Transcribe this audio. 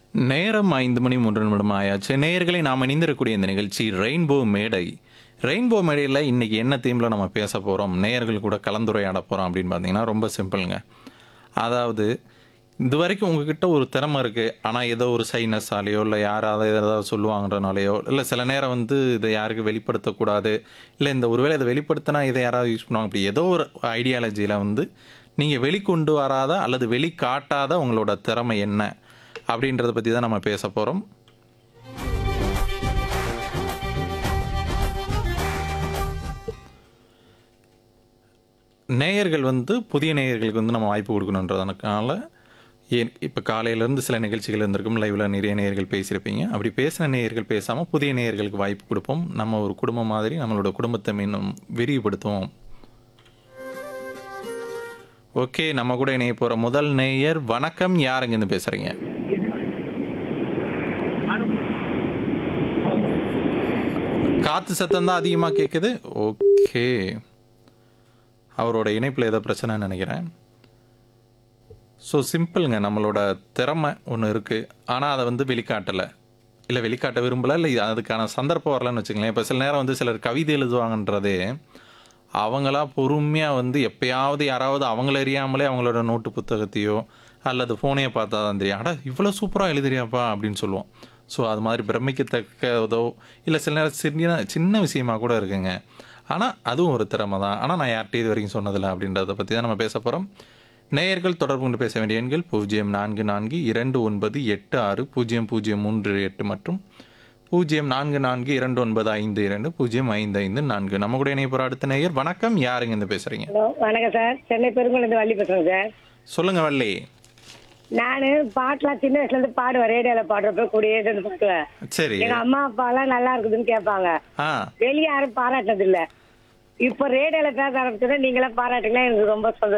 நேரம் ஐந்து மணி மூன்று நிமிடம் ஆயாச்சு நேயர்களை நாம் இணைந்திருக்கக்கூடிய இந்த நிகழ்ச்சி ரெயின்போ மேடை ரெயின்போ மேடையில் இன்னைக்கு என்ன தீமில் நம்ம பேச போகிறோம் நேயர்கள் கூட கலந்துரையாட போகிறோம் அப்படின்னு பார்த்தீங்கன்னா ரொம்ப சிம்பிளுங்க அதாவது இது வரைக்கும் உங்ககிட்ட ஒரு திறமை இருக்குது ஆனால் ஏதோ ஒரு சைனஸாலேயோ இல்லை யாராவது ஏதாவது சொல்லுவாங்கன்றனாலையோ இல்லை சில நேரம் வந்து இதை யாருக்கு வெளிப்படுத்தக்கூடாது இல்லை இந்த ஒருவேளை இதை வெளிப்படுத்தினா இதை யாராவது யூஸ் பண்ணுவாங்க அப்படி ஏதோ ஒரு ஐடியாலஜியில் வந்து நீங்கள் வெளிக்கொண்டு வராத அல்லது வெளிக்காட்டாத உங்களோட திறமை என்ன அப்படின்றத பற்றி தான் நம்ம பேச போகிறோம் நேயர்கள் வந்து புதிய நேயர்களுக்கு வந்து நம்ம வாய்ப்பு கொடுக்கணுன்றதுனால ஏன் இப்போ காலையிலேருந்து சில நிகழ்ச்சிகள் இருந்திருக்கும் லைவில் நிறைய நேயர்கள் பேசியிருப்பீங்க அப்படி பேசின நேயர்கள் பேசாமல் புதிய நேயர்களுக்கு வாய்ப்பு கொடுப்போம் நம்ம ஒரு குடும்பம் மாதிரி நம்மளோட குடும்பத்தை மீண்டும் விரிவுபடுத்துவோம் ஓகே நம்ம கூட இணைய போகிற முதல் நேயர் வணக்கம் யாருங்கன்னு பேசுகிறீங்க காத்து சத்தம் தான் அதிகமாக கேட்குது ஓகே அவரோட இணைப்பில் ஏதோ பிரச்சனைன்னு நினைக்கிறேன் ஸோ சிம்பிளுங்க நம்மளோட திறமை ஒன்று இருக்குது ஆனால் அதை வந்து வெளிக்காட்டலை இல்லை வெளிக்காட்ட விரும்பலை இல்லை அதுக்கான சந்தர்ப்பம் வரலன்னு வச்சுங்களேன் இப்போ சில நேரம் வந்து சிலர் கவிதை எழுதுவாங்கன்றதே அவங்களா பொறுமையாக வந்து எப்பயாவது யாராவது அவங்கள அறியாமலே அவங்களோட நோட்டு புத்தகத்தையோ அல்லது ஃபோனையோ பார்த்தா தான் தெரியும் அட இவ்வளோ சூப்பராக எழுதுறியாப்பா அப்படின்னு சொல்லுவோம் ஸோ அது மாதிரி பிரமிக்கத்தக்கதோ இல்லை சில நேரம் சின்ன சின்ன விஷயமா கூட இருக்குங்க ஆனால் அதுவும் ஒரு திறமை தான் ஆனால் நான் யார்கிட்ட இது வரைக்கும் சொன்னதில்லை அப்படின்றத பற்றி தான் நம்ம பேச போகிறோம் நேயர்கள் தொடர்பு கொண்டு பேச வேண்டிய எண்கள் பூஜ்ஜியம் நான்கு நான்கு இரண்டு ஒன்பது எட்டு ஆறு பூஜ்ஜியம் பூஜ்ஜியம் மூன்று எட்டு மற்றும் பூஜ்ஜியம் நான்கு நான்கு இரண்டு ஒன்பது ஐந்து இரண்டு பூஜ்ஜியம் ஐந்து ஐந்து நான்கு நம்ம கூட இணைய போகிற அடுத்த நேயர் வணக்கம் யாருங்க இருந்து பேசுகிறீங்க ஹலோ வணக்கம் சார் சென்னை பெருங்குளந்து வள்ளி பேசுறேன் சார் சொல்லுங்க வள்ளி நான் பாட்டெல்லாம் சின்ன வயசுல இருந்து பாடுவேன் ரேடியோல பாடுறப்ப கூடயே இருந்து பாடுவேன் சரி எங்க அம்மா அப்பா எல்லாம் நல்லா இருக்குதுன்னு கேட்பாங்க ஆ வெளியே யாரும் பாராட்டினது இல்ல இப்ப ரேடியோல பேச ஆரம்பிச்சதை நீங்களாம் பாராட்டுங்களா எனக்கு ரொம்ப சந்தோஷம்